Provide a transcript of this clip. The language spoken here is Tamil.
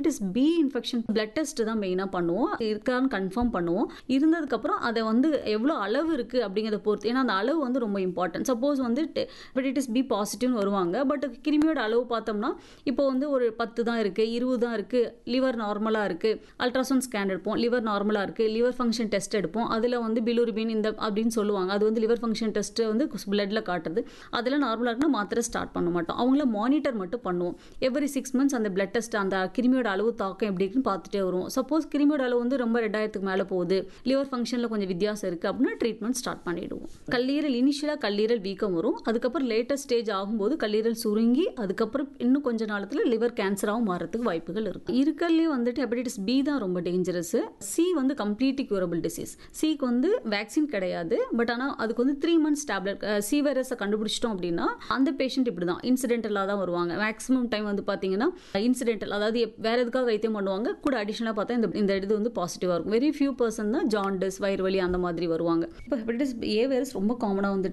hepatitis B infection blood test தான் மெயினாக பண்ணுவோம் இருக்கான்னு கன்ஃபார்ம் பண்ணுவோம் இருந்ததுக்கப்புறம் அதை வந்து எவ்வளோ அளவு இருக்குது அப்படிங்கிறத பொறுத்து ஏன்னா அந்த அளவு வந்து ரொம்ப இம்பார்ட்டன்ட் சப்போஸ் வந்து ஹெப்படைட்டிஸ் பி பாசிட்டிவ்னு வருவாங்க பட் கிருமியோட அளவு பார்த்தோம்னா இப்போ வந்து ஒரு பத்து தான் இருக்குது இருபது தான் இருக்குது லிவர் நார்மலாக இருக்குது அல்ட்ராசவுண்ட் ஸ்கேன் எடுப்போம் லிவர் நார்மலாக இருக்குது லிவர் ஃபங்க்ஷன் டெஸ்ட் எடுப்போம் அதில் வந்து பிலூரிபின் இந்த அப்படின்னு சொல்லுவாங்க அது வந்து லிவர் ஃபங்க்ஷன் டெஸ்ட்டு வந்து பிளட்டில் காட்டுறது அதெல்லாம் நார்மலாக இருக்குன்னா மாத்திரை ஸ்டார்ட் பண்ண மாட்டோம் அவங்கள மானிட்டர் மட்டும் பண்ணுவோம் எவ்ரி சிக்ஸ் மந்த்ஸ் அந்த பிளட் டெஸ்ட் அந்த கிருமியோட அளவு தாக்கம் எப்படி இருக்குன்னு பார்த்துட்டே வருவோம் சப்போஸ் கிருமியோட அளவு வந்து ரொம்ப ரெண்டாயிரத்துக்கு மேலே போகுது லிவர் ஃபங்க்ஷனில் கொஞ்சம் வித்தியாசம் இருக்குது அப்படின்னா ட்ரீட்மெண்ட் ஸ்டார்ட் பண்ணிடுவோம் கல்லீரல் இனிஷியலாக கல்லீரல் வீக்கம் வரும் அதுக்கப்புறம் லேட்டஸ்ட் ஸ்டேஜ் ஆகும்போது கல்லீரல் சுருங்கி அதுக்கப்புறம் இன்னும் கொஞ்ச நாளத்தில் லிவர் கேன்சராகவும் மாறதுக்கு வாய்ப்புகள் இருக்கு இருக்கல்லே வந்துட்டு ஹெப்படைட்டிஸ் பி தான் ரொம்ப டேஞ்சரஸ் சி வந்து கம்ப்ளீட்லி கியூரபிள் டிசீஸ் சிக்கு வந்து வேக்சின் கிடையாது பட் ஆனால் அதுக்கு வந்து த்ரீ மந்த்ஸ் டேப்லெட் சி வைரஸை கண்டுபிடிச்சிட்டோம் அப்படின்னா அந்த பேஷண்ட் இப்படி தான் இன்சிடென்டலாக தான் வருவாங்க மேக்ஸிமம் டைம் வந்து பார்த்தீங்கன்னா இன்சிடென்டல் அதாவது எப்- வேற எதுக்காக வைத்தியம் பண்ணுவாங்க கூட அடிஷனலாக பார்த்தா இந்த இந்த இது வந்து பாசிட்டிவாக இருக்கும் வெரி ஃபியூ பர்சன் தான் ஜாண்டஸ் வயிறு வலி அந்த மாதிரி வருவாங்க இப்போ ஹெப்படைட்டிஸ் ஏ வைரஸ் ரொம்ப காமனாக வந்துட்டு